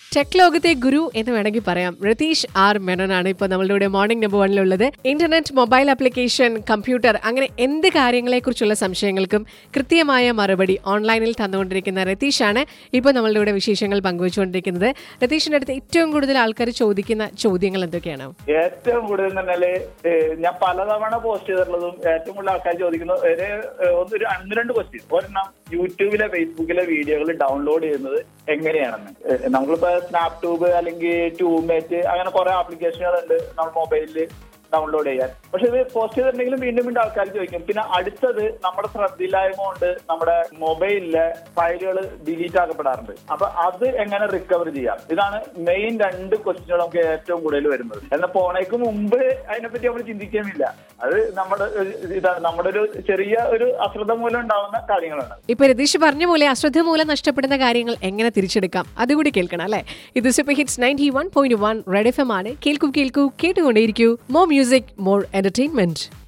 tech ലോകത്തെ ഗുരു എന്ന് വേണമെങ്കിൽ പറയാം രതീഷ് ആർ മെനനാണ് ഇപ്പോൾ നമ്മളുടെ കൂടെ മോർണിംഗ് നമ്പർ വണ്ണിലുള്ളത് ഇന്റർനെറ്റ് മൊബൈൽ ആപ്ലിക്കേഷൻ കമ്പ്യൂട്ടർ അങ്ങനെ എന്ത് കാര്യങ്ങളെക്കുറിച്ചുള്ള സംശയങ്ങൾക്കും കൃത്യമായ മറുപടി ഓൺലൈനിൽ തന്നുകൊണ്ടിരിക്കുന്ന രതീഷാണ് ഇപ്പോൾ നമ്മളുടെ കൂടെ വിശേഷങ്ങൾ പങ്കുവച്ചുകൊണ്ടിരിക്കുന്നത് രതീഷിന്റെ അടുത്ത് ഏറ്റവും കൂടുതൽ ആൾക്കാർ ചോദിക്കുന്ന ചോദ്യങ്ങൾ എന്തൊക്കെയാണ് ഏറ്റവും കൂടുതൽ എന്ന് പറഞ്ഞാല് ഏഹ്, ഞാൻ പലതവണ പോസ്റ്റ് ചെയ്തിട്ടുള്ളതും ഏറ്റവും കൂടുതൽ ആൾക്കാർ ചോദിക്കുന്നത് ഒരു ഏഹ്, ഒന്ന് ഒരു ഒന്ന് രണ്ട് ക്വസ്റ്റ്യൻ ഒരെണ്ണം യൂട്യൂബിലെ ഫേസ്ബുക്കിലെ വീഡിയോകൾ ഡൗൺലോഡ് ചെയ്യുന്നത് എങ്ങനെയാണെന്ന് ഏഹ്, നമ്മളിപ്പോ സ്നാപ് ട്യൂബ് അല്ലെങ്കിൽ ട്യൂബ്മേറ്റ് അങ്ങനെ കുറെ ആപ്ലിക്കേഷനുകളുണ്ട് നമ്മൾ മൊബൈലിൽ ഡൗൺലോഡ് ചെയ്യാൻ പക്ഷെ ഇത് പോസ്റ്റ് ചെയ്തിട്ടുണ്ടെങ്കിലും വീണ്ടും വീണ്ടും ആൾക്കാർ ചോദിക്കും പിന്നെ അടുത്തത് നമ്മുടെ ശ്രദ്ധയില്ലായ്മ കൊണ്ട് നമ്മുടെ മൊബൈലിലെ ഫയലുകൾ ഡിലീറ്റ് ആക്കപ്പെടാറുണ്ട് അപ്പൊ അത് എങ്ങനെ റിക്കവർ ചെയ്യാം ഇതാണ് മെയിൻ രണ്ട് ക്വസ്റ്റ്യനുകൾ നമുക്ക് ഏറ്റവും കൂടുതൽ വരുന്നത് എന്നാൽ പോണേക്ക് മുമ്പ് അതിനെപ്പറ്റി നമ്മൾ ചിന്തിക്കുന്നില്ല അത് നമ്മുടെ ഒരു ഇതാണ് നമ്മുടെ ഒരു ചെറിയ ഒരു അശ്രദ്ധ മൂലം ഉണ്ടാവുന്ന കാര്യങ്ങളാണ് ഇപ്പൊ രതീഷ് പറഞ്ഞ പോലെ അശ്രദ്ധ മൂലം നഷ്ടപ്പെടുന്ന കാര്യങ്ങൾ എങ്ങനെ തിരിച്ചെടുക്കാം അതുകൂടി കേൾക്കണം അല്ലെ ഇത് super hits ninety one point one red F M ആണ് കേൾക്കൂ കേൾക്കൂ കേട്ടുകൊണ്ടേയിരിക്കൂ മോർ മ്യൂസിക് മോർ എന്റർടൈൻമെന്റ്